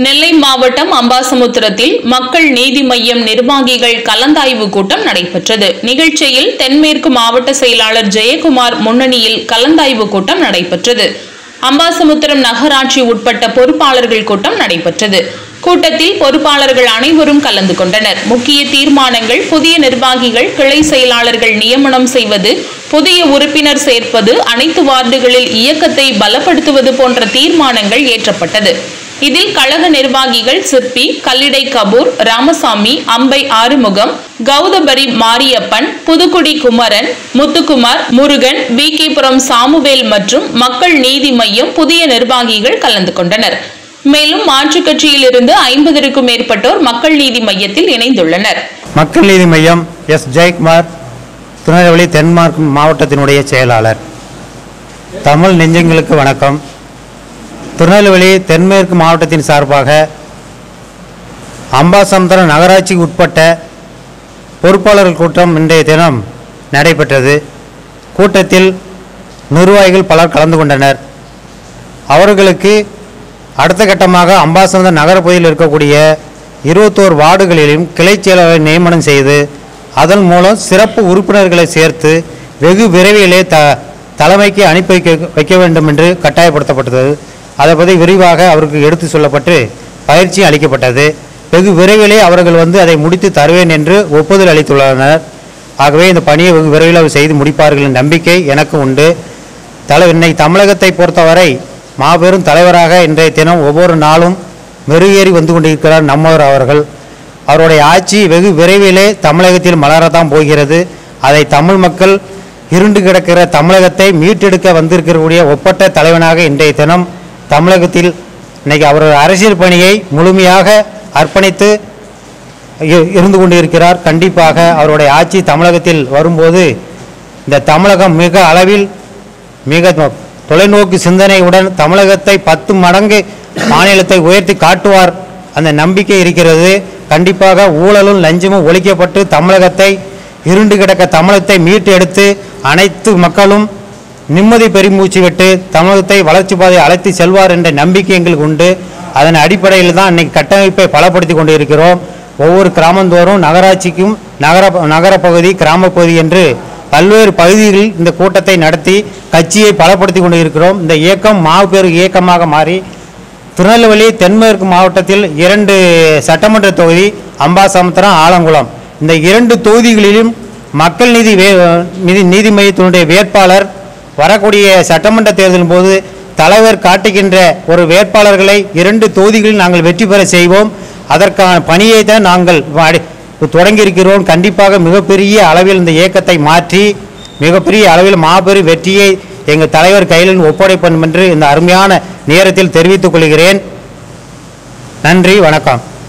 நெல்லை மாவட்டம் அம்பாசமுத்திரத்தில் மக்கள் நீதி மய்யம் நிர்வாகிகள் கலந்தாய்வு கூட்டம் நடைபெற்றது நிகழ்ச்சியில் தென்மேற்கு மாவட்ட செயலாளர் ஜெயக்குமார் முன்னணியில் கலந்தாய்வு கூட்டம் நடைபெற்றது அம்பாசமுத்திரம் நகராட்சி உட்பட்ட பொறுப்பாளர்கள் கூட்டம் நடைபெற்றது கூட்டத்தில் பொறுப்பாளர்கள் அனைவரும் கலந்து கொண்டனர் முக்கிய தீர்மானங்கள் புதிய நிர்வாகிகள் கிளை செயலாளர்கள் நியமனம் செய்வது புதிய உறுப்பினர் சேர்ப்பது அனைத்து வார்டுகளில் இயக்கத்தை பலப்படுத்துவது போன்ற தீர்மானங்கள் ஏற்றப்பட்டது இதில் கழக நிர்வாகிகள் சிற்பி கல்லிடை கபூர் ராமசாமி அம்பை ஆறுமுகம் கௌதபரி மாரியப்பன் புதுக்குடி குமரன் முத்துக்குமார் முருகன் வி சாமுவேல் மற்றும் மக்கள் நீதி மையம் புதிய நிர்வாகிகள் கலந்து கொண்டனர் மேலும் மாற்றுக் கட்சியில் இருந்து ஐம்பதற்கும் மேற்பட்டோர் மக்கள் நீதி மையத்தில் இணைந்துள்ளனர் மக்கள் நீதி மையம் எஸ் ஜெயக்குமார் திருநெல்வேலி தென்மார்க் மாவட்டத்தினுடைய செயலாளர் தமிழ் நெஞ்சங்களுக்கு வணக்கம் திருநெல்வேலி தென்மேற்கு மாவட்டத்தின் சார்பாக அம்பாசமுத்திரம் நகராட்சிக்கு உட்பட்ட பொறுப்பாளர்கள் கூட்டம் இன்றைய தினம் நடைபெற்றது கூட்டத்தில் நிர்வாகிகள் பலர் கலந்து கொண்டனர் அவர்களுக்கு அடுத்த கட்டமாக அம்பாசமுத்திரம் நகரப்பகுதியில் இருக்கக்கூடிய இருபத்தோரு வார்டுகளிலும் கிளை செயலாளரை நியமனம் செய்து அதன் மூலம் சிறப்பு உறுப்பினர்களை சேர்த்து வெகு விரைவிலே த தலைமைக்கு அனுப்பி வைக்க வைக்க வேண்டும் என்று கட்டாயப்படுத்தப்பட்டது அதை பற்றி விரிவாக அவருக்கு எடுத்து சொல்லப்பட்டு பயிற்சி அளிக்கப்பட்டது வெகு விரைவிலே அவர்கள் வந்து அதை முடித்து தருவேன் என்று ஒப்புதல் அளித்துள்ளனர் ஆகவே இந்த பணியை வெகு விரைவில் அவர் செய்து முடிப்பார்கள் என்ற நம்பிக்கை எனக்கு உண்டு தலை இன்னைக்கு தமிழகத்தை பொறுத்தவரை மாபெரும் தலைவராக இன்றைய தினம் ஒவ்வொரு நாளும் மெருகேறி வந்து கொண்டிருக்கிறார் நம்மவர் அவர்கள் அவருடைய ஆட்சி வெகு விரைவிலே தமிழகத்தில் மலரத்தான் போகிறது அதை தமிழ் மக்கள் இருண்டு கிடக்கிற தமிழகத்தை மீட்டெடுக்க வந்திருக்கக்கூடிய ஒப்பற்ற தலைவனாக இன்றைய தினம் தமிழகத்தில் இன்னைக்கு அவரது அரசியல் பணியை முழுமையாக அர்ப்பணித்து இ- இருந்து கொண்டிருக்கிறார் கண்டிப்பாக அவருடைய ஆட்சி தமிழகத்தில் வரும்போது இந்த தமிழகம் மிக அளவில் மிக தொ- தொலைநோக்கு சிந்தனையுடன் தமிழகத்தை பத்து மடங்கு மாநிலத்தை உயர்த்தி காட்டுவார் அந்த நம்பிக்கை இருக்கிறது கண்டிப்பாக ஊழலும் லஞ்சமும் ஒழிக்கப்பட்டு தமிழகத்தை இருண்டு கிடக்க தமிழகத்தை மீட்டு எடுத்து அனைத்து மக்களும் நிம்மதி பெருமூச்சு விட்டு தமிழகத்தை வளர்ச்சி பாதையை அழைத்து செல்வார் என்ற நம்பிக்கை எங்களுக்கு உண்டு அதன் அடிப்படையில் தான் இன்னைக்கு கட்டமைப்பை பலப்படுத்தி கொண்டு இருக்கிறோம் ஒவ்வொரு கிராமந்தோறும் நகராட்சிக்கும் நகர நகரப்பகுதி கிராமப்பகுதி என்று பல்வேறு பகுதிகளில் இந்த கூட்டத்தை நடத்தி கட்சியை பலப்படுத்தி கொண்டு இருக்கிறோம் இந்த இயக்கம் மாபெரு இயக்கமாக மாறி திருநெல்வேலி தென்மேற்கு மாவட்டத்தில் இரண்டு சட்டமன்ற தொகுதி அம்பாசமுத்திரம் ஆலங்குளம் இந்த இரண்டு தொகுதிகளிலும் மக்கள் நீதி வே நீதி நீதி மையத்தினுடைய வேட்பாளர் வரக்கூடிய சட்டமன்ற தேர்தலின் போது தலைவர் காட்டுகின்ற ஒரு வேட்பாளர்களை இரண்டு தொகுதிகளில் நாங்கள் வெற்றி பெற செய்வோம் அதற்கான பணியை தான் நாங்கள் வாடி- தொடங்கியிருக்கிறோம் கண்டிப்பாக மிகப்பெரிய அளவில் இந்த இயக்கத்தை மாற்றி மிகப்பெரிய அளவில் மாபெரும் வெற்றியை எங்கள் தலைவர் கையில் ஒப்படைப்போம் என்று இந்த அருமையான நேரத்தில் தெரிவித்துக் கொள்கிறேன் நன்றி வணக்கம்